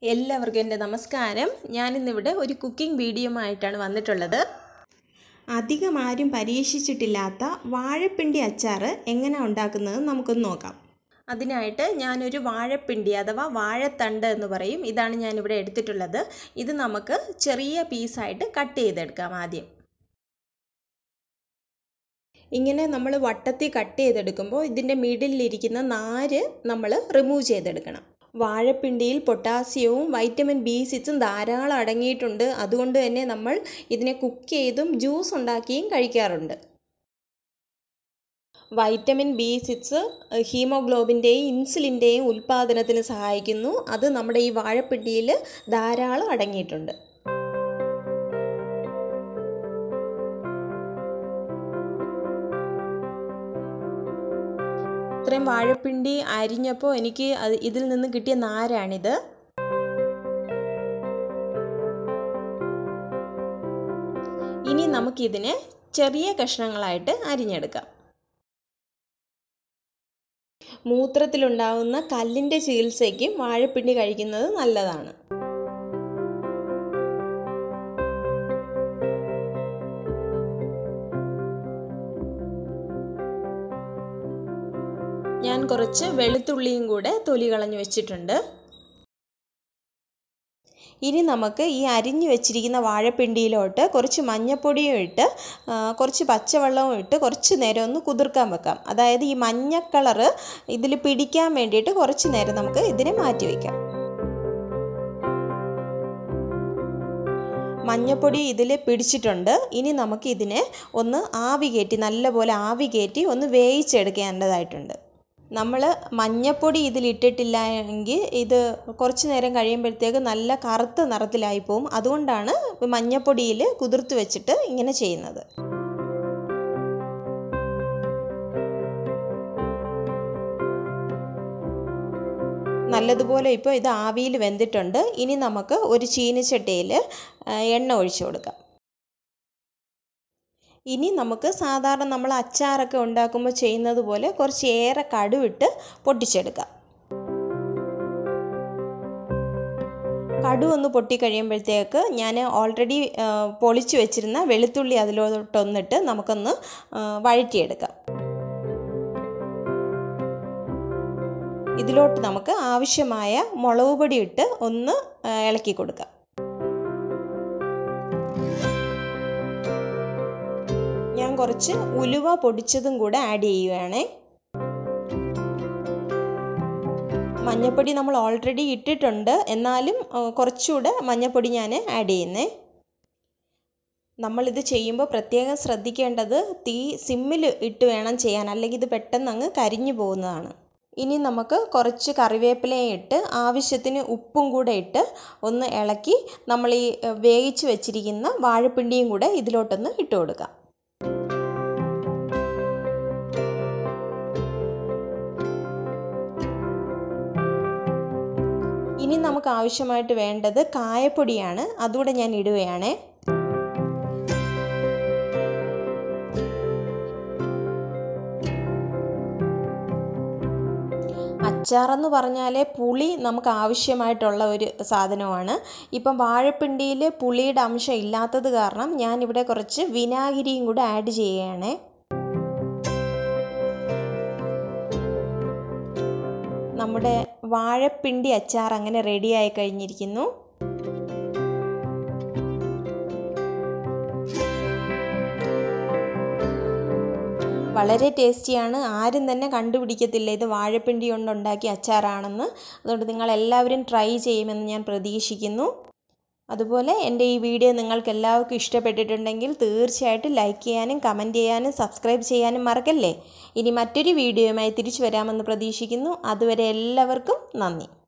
എല്ലാവർക്കും എൻ്റെ നമസ്കാരം ഞാനിന്നിവിടെ ഒരു കുക്കിംഗ് വീഡിയോ ആയിട്ടാണ് വന്നിട്ടുള്ളത് അധികം ആരും പരീക്ഷിച്ചിട്ടില്ലാത്ത വാഴപ്പിണ്ടി അച്ചാർ എങ്ങനെ ഉണ്ടാക്കുന്നത് നമുക്കൊന്ന് നോക്കാം അതിനായിട്ട് ഞാനൊരു വാഴപ്പിണ്ടി അഥവാ വാഴത്തണ്ട് എന്ന് പറയും ഇതാണ് ഞാനിവിടെ എടുത്തിട്ടുള്ളത് ഇത് നമുക്ക് ചെറിയ പീസായിട്ട് കട്ട് ചെയ്തെടുക്കാം ആദ്യം ഇങ്ങനെ നമ്മൾ വട്ടത്തിൽ കട്ട് ചെയ്തെടുക്കുമ്പോൾ ഇതിൻ്റെ മിഡിലിരിക്കുന്ന നാര് നമ്മൾ റിമൂവ് ചെയ്തെടുക്കണം വാഴപ്പിണ്ടിയിൽ പൊട്ടാസ്യവും വൈറ്റമിൻ ബി സിക്സും ധാരാളം അടങ്ങിയിട്ടുണ്ട് അതുകൊണ്ട് തന്നെ നമ്മൾ ഇതിനെ കുക്ക് ചെയ്തും ജ്യൂസ് ഉണ്ടാക്കിയും കഴിക്കാറുണ്ട് വൈറ്റമിൻ ബി സിക്സ് ഹീമോഗ്ലോബിൻ്റെയും ഇൻസുലിൻ്റെയും ഉൽപ്പാദനത്തിന് സഹായിക്കുന്നു അത് നമ്മുടെ ഈ വാഴപ്പിണ്ടിയിൽ ധാരാളം അടങ്ങിയിട്ടുണ്ട് ഇത്രയും വാഴപ്പിണ്ടി അരിഞ്ഞപ്പോൾ എനിക്ക് അത് ഇതിൽ നിന്ന് കിട്ടിയ നാരാണിത് ഇനി നമുക്കിതിനെ ചെറിയ കഷ്ണങ്ങളായിട്ട് അരിഞ്ഞെടുക്കാം മൂത്രത്തിലുണ്ടാവുന്ന കല്ലിൻ്റെ ചികിത്സയ്ക്കും വാഴപ്പിണ്ടി കഴിക്കുന്നത് നല്ലതാണ് ഞാൻ കുറച്ച് വെളുത്തുള്ളിയും കൂടെ തൊലി കളഞ്ഞു വെച്ചിട്ടുണ്ട് ഇനി നമുക്ക് ഈ അരിഞ്ഞു വെച്ചിരിക്കുന്ന വാഴപ്പിണ്ടിയിലോട്ട് കുറച്ച് മഞ്ഞപ്പൊടിയും ഇട്ട് കുറച്ച് പച്ചവെള്ളവും ഇട്ട് കുറച്ച് നേരം ഒന്ന് കുതിർക്കാൻ വെക്കാം അതായത് ഈ മഞ്ഞ കളറ് ഇതിൽ പിടിക്കാൻ വേണ്ടിയിട്ട് കുറച്ച് നേരം നമുക്ക് ഇതിനെ മാറ്റി വയ്ക്കാം മഞ്ഞപ്പൊടി ഇതിൽ പിടിച്ചിട്ടുണ്ട് ഇനി നമുക്ക് ഇതിനെ ഒന്ന് ആവി കയറ്റി നല്ലപോലെ ആവി കയറ്റി ഒന്ന് വേവിച്ചെടുക്കേണ്ടതായിട്ടുണ്ട് നമ്മൾ മഞ്ഞപ്പൊടി ഇതിലിട്ടിട്ടില്ല എങ്കിൽ ഇത് കുറച്ച് നേരം കഴിയുമ്പോഴത്തേക്ക് നല്ല കറുത്ത നിറത്തിലായി പോവും അതുകൊണ്ടാണ് മഞ്ഞപ്പൊടിയിൽ കുതിർത്ത് വെച്ചിട്ട് ഇങ്ങനെ ചെയ്യുന്നത് നല്ലതുപോലെ ഇപ്പോൾ ഇത് ആവിയിൽ വെന്തിട്ടുണ്ട് ഇനി നമുക്ക് ഒരു ചീനച്ചട്ടിയിൽ എണ്ണ ഒഴിച്ചു കൊടുക്കാം ഇനി നമുക്ക് സാധാരണ നമ്മൾ അച്ചാറൊക്കെ ഉണ്ടാക്കുമ്പോൾ ചെയ്യുന്നത് പോലെ കുറച്ച് ഏറെ കടുവിട്ട് പൊട്ടിച്ചെടുക്കാം കടു ഒന്ന് പൊട്ടിക്കഴിയുമ്പോഴത്തേക്ക് ഞാൻ ഓൾറെഡി പൊളിച്ചു വെച്ചിരുന്ന വെളുത്തുള്ളി അതിലോട്ടൊന്നിട്ട് നമുക്കൊന്ന് വഴറ്റിയെടുക്കാം ഇതിലോട്ട് നമുക്ക് ആവശ്യമായ മുളക് പൊടി ഇട്ട് ഒന്ന് ഇളക്കി കൊടുക്കാം ഞാൻ കുറച്ച് ഉലുവ പൊടിച്ചതും കൂടെ ആഡ് ചെയ്യുകയാണേ മഞ്ഞപ്പൊടി നമ്മൾ ഓൾറെഡി ഇട്ടിട്ടുണ്ട് എന്നാലും കുറച്ചുകൂടെ മഞ്ഞപ്പൊടി ഞാൻ ആഡ് ചെയ്യുന്നേ നമ്മളിത് ചെയ്യുമ്പോൾ പ്രത്യേകം ശ്രദ്ധിക്കേണ്ടത് തീ സിമ്മിൽ ഇട്ട് വേണം ചെയ്യാൻ അല്ലെങ്കിൽ ഇത് പെട്ടെന്ന് അങ്ങ് കരിഞ്ഞു പോകുന്നതാണ് ഇനി നമുക്ക് കുറച്ച് കറിവേപ്പിലയും ഇട്ട് ആവശ്യത്തിന് ഉപ്പും കൂടെ ഇട്ട് ഒന്ന് ഇളക്കി നമ്മൾ ഈ വേവിച്ച് വെച്ചിരിക്കുന്ന വാഴപ്പിണ്ടിയും കൂടെ ഇതിലോട്ടൊന്ന് ഇട്ട് കൊടുക്കാം ഇനി നമുക്ക് ആവശ്യമായിട്ട് വേണ്ടത് കായപ്പൊടിയാണ് അതുകൂടെ ഞാൻ ഇടുകയാണേ അച്ചാറെന്ന് പറഞ്ഞാൽ പുളി നമുക്ക് ആവശ്യമായിട്ടുള്ള ഒരു സാധനമാണ് ഇപ്പം വാഴപ്പിണ്ടിയിൽ പുളിയുടെ അംശം ഇല്ലാത്തത് കാരണം ഞാനിവിടെ കുറച്ച് വിനാഗിരിയും കൂടെ ആഡ് ചെയ്യുകയാണേ നമ്മുടെ വാഴപ്പിണ്ടി അച്ചാർ അങ്ങനെ റെഡിയായി കഴിഞ്ഞിരിക്കുന്നു വളരെ ടേസ്റ്റിയാണ് ആരും തന്നെ കണ്ടുപിടിക്കത്തില്ല ഇത് വാഴപ്പിണ്ടി കൊണ്ടുണ്ടാക്കിയ അച്ചാറാണെന്ന് അതുകൊണ്ട് നിങ്ങൾ എല്ലാവരും ട്രൈ ചെയ്യുമെന്ന് ഞാൻ പ്രതീക്ഷിക്കുന്നു അതുപോലെ എൻ്റെ ഈ വീഡിയോ നിങ്ങൾക്ക് എല്ലാവർക്കും ഇഷ്ടപ്പെട്ടിട്ടുണ്ടെങ്കിൽ തീർച്ചയായിട്ടും ലൈക്ക് ചെയ്യാനും കമൻറ്റ് ചെയ്യാനും സബ്സ്ക്രൈബ് ചെയ്യാനും മറക്കല്ലേ ഇനി മറ്റൊരു വീഡിയോയുമായി തിരിച്ചു വരാമെന്ന് പ്രതീക്ഷിക്കുന്നു അതുവരെ എല്ലാവർക്കും നന്ദി